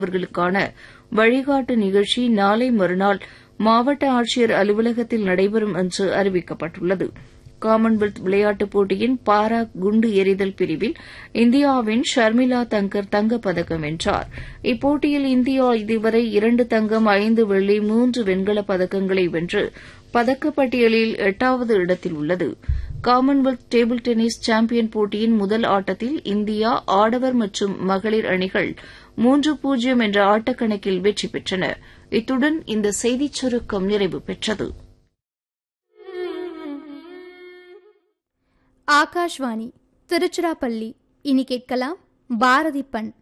அவர்களுக்கான வழிகாட்டு நிகழ்ச்சி நாளை மறுநாள் மாவட்ட ஆட்சியர் அலுவலகத்தில் நடைபெறும் என்று அறிவிக்கப்பட்டுள்ளது காமன்வெல்த் விளையாட்டுப் போட்டியின் பாரா குண்டு எறிதல் பிரிவில் இந்தியாவின் ஷர்மிளா தங்கர் தங்கப்பதக்கம் வென்றார் இப்போட்டியில் இந்தியா இதுவரை இரண்டு தங்கம் ஐந்து வெள்ளி மூன்று வெண்கலப் பதக்கங்களை வென்று பதக்கப்பட்டியலில் எட்டாவது இடத்தில் உள்ளது காமன்வெல்த் டேபிள் டென்னிஸ் சாம்பியன் போட்டியின் முதல் ஆட்டத்தில் இந்தியா ஆடவர் மற்றும் மகளிர் அணிகள் மூன்று பூஜ்ஜியம் என்ற ஆட்டக்கணக்கில் வெற்றி பெற்றன இத்துடன் இந்த செய்திச் சுருக்கம் நிறைவு பெற்றது ஆகாஷ்வாணி திருச்சிராப்பள்ளி இனி கேட்கலாம் பாரதி பண்